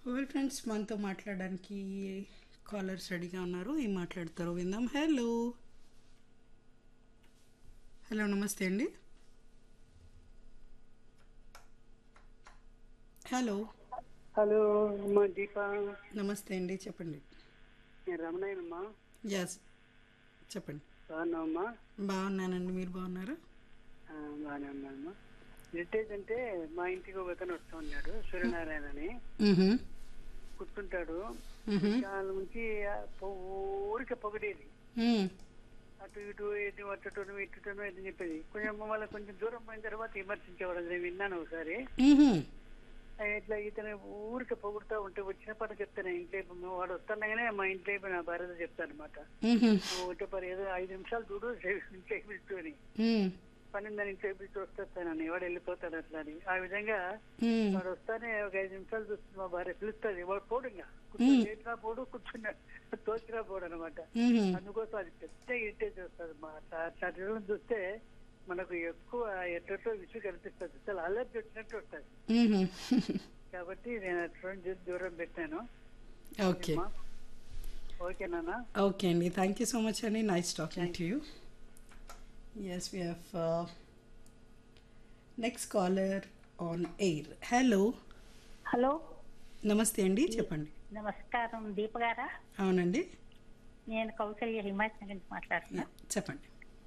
Well friends మనతో మాట్లాడడానికి callers రెడీగా ఉన్నారు ఏం మాట్లాడతారో విందాం హలో హలో నమస్తే అండి హలో హలో అమ్మా దీప నమస్తే అండి చెప్పండి నేను రమణయ్యనమ్మా ఎస్ చెప్పండి బాగున్నావమ్మా బాగున్నానండి మీరు బాగున్నారా ఆ, బాగానే ఉన్నానమ్మా హెరిటేజ్ అంటే మా ఇంటికి ఒక అతను వస్తూ ఉన్నాడు సూర్యనారాయణ అని మ్హూ. కూర్చుంటాడు మ్హూ. దాని నుంచి ఆ పొ- ఊరికే పొగడేది మ్. అటు ఇటు ఇటు అట్టుటను ఇట్టుటను ఇది చెప్పేది కొంచెం మళ్ళీ కొంచెం దూరం పోయిన తర్వాత విమర్శించేవాడు అది నేను విన్నాను ఒకసారి మ్హూ. ఆ, ఇట్లా ఇతను ఊరికే పొగుడుతూ ఉంటే వచ్చిన పని చెప్తాను ఇంట్లో ఇప్పుడు వాడు వస్తానగానే మా ఇంట్లో అయిపోయి నా భార్యతో చెప్తాను అనమాట మ్హూ. ఒకటే పని ఏదో ఐదు నిమిషాలు చూడు ఇంట్లో అని మ్. పన్నెండు నుంచి చేపించి వస్తాను వాడు వెళ్ళిపోతాడు అట్లా అని ఆ విధంగా మ్. వాడు వస్తానే ఒక ఐదు నిమిషాలు చూస్తుంది మా భార్య పిలుస్తుంది వాడు పోడు ఇంకా కూర్చొని లేచినా పోడు కూర్చున్నా తోచినా పోడు అనమాట మ్హూ. అందుకోసం అది పెద్ద ఇరిటేజ్ వస్తుంది మా అట్లా అట్లా తిరగడం చూస్తే మనకు ఎక్కువ ఎట్టో విసుగు కనిపిస్తుంది అసలు అలర్జీ వచ్చినట్టు వస్తుంది మ్హూ. కాబట్టి నేను అటువంటి చూసి దూరం పెట్టాను ఓకే అమ్మా. ఓకేనా ఓకే అండి థ్యాంక్ యూ సో మచ్ అండి nice talking to you as we have next caller on air hello hello namaste అండి చెప్పండి నమస్కారం దీప గారా అవునండి నేను కౌసల్య హిమాచల్ నుంచి మాట్లాడుతున్నా Yeah, చెప్పండి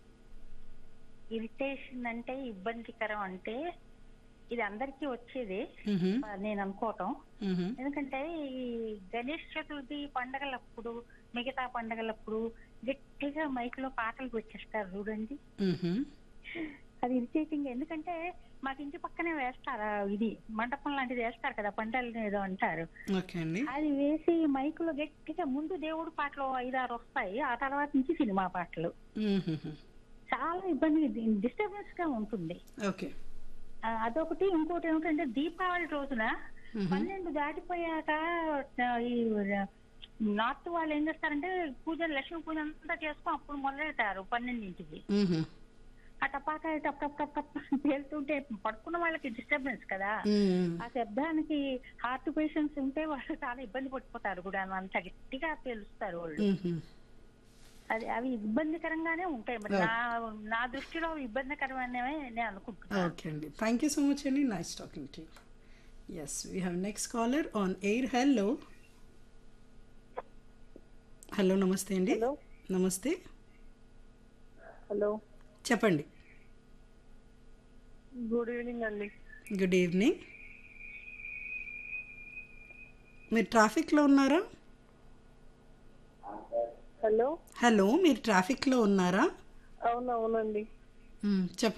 ఇరిటేషన్ అంటే ఇబ్బందికరం అంటే ఇది అందరికీ వచ్చేది మ్హూ. ఆ, నేను అనుకోవటం మ్హూ. ఎందుకంటే ఈ గణేష్ చతుర్థి పండగలప్పుడు మిగతా పండగలప్పుడు గట్టిగా మైక్ లో పాటలు వచ్చేస్తారు చూడండి మ్హూ. అది ఇరిటేటింగ్ ఎందుకంటే మాకు ఇంటి పక్కనే వేస్తారు ఆ ఇది మండపం లాంటిది వేస్తారు కదా పంటలు ఏదో అంటారు ఓకే అండి అది వేసి మైకులో గట్టిగా ముందు దేవుడు పాటలు ఐదారు వస్తాయి ఆ తర్వాత నుంచి సినిమా పాటలు మ్హూ. చాలా ఇబ్బంది డిస్టర్బెన్స్ గా ఉంటుంది ఓకే ఆ, అదొకటి ఇంకోటి ఏమిటంటే దీపావళి రోజున మ్హూ. పన్నెండు దాటిపోయాక ఆ, ఈ నార్త్ వాళ్ళు ఏం చేస్తారంటే పూజ లక్ష్మీ పూజ అంతా చేసుకుని అప్పుడు మొదలెడతారు పన్నెండింటికి మ్హూ. ఆ టపాకా టప్ టప్ టప్ టప్ పేలుతుంటే పడుకున్న వాళ్ళకి డిస్టర్బెన్స్ కదా మ్మ్. ఆ శబ్దానికి హార్ట్ పేషెంట్స్ ఉంటే వాళ్ళు చాలా ఇబ్బంది పడిపోతారు కూడా అంత గట్టిగా పేలుస్తారు వాళ్ళు మ్హూ. అది అవి ఇబ్బందికరంగానే ఉంటాయి మరి నా నా దృష్టిలో అవి ఇబ్బందికరమైనవే నేను అనుకుంటున్నాను ఓకే అండి థ్యాంక్ యూ సో మచ్ అండి nice talking to as we have next caller on air hello hello namaste అండి హలో నమస్తే హలో చెప్పండి గుడ్ ఈవినింగ్ అండి గుడ్ ఈవినింగ్ మీరు ట్రాఫిక్లో ఉన్నారా హలో హలో మీరు ట్రాఫిక్లో ఉన్నారా అవునవునండి మ్, చెప్పండి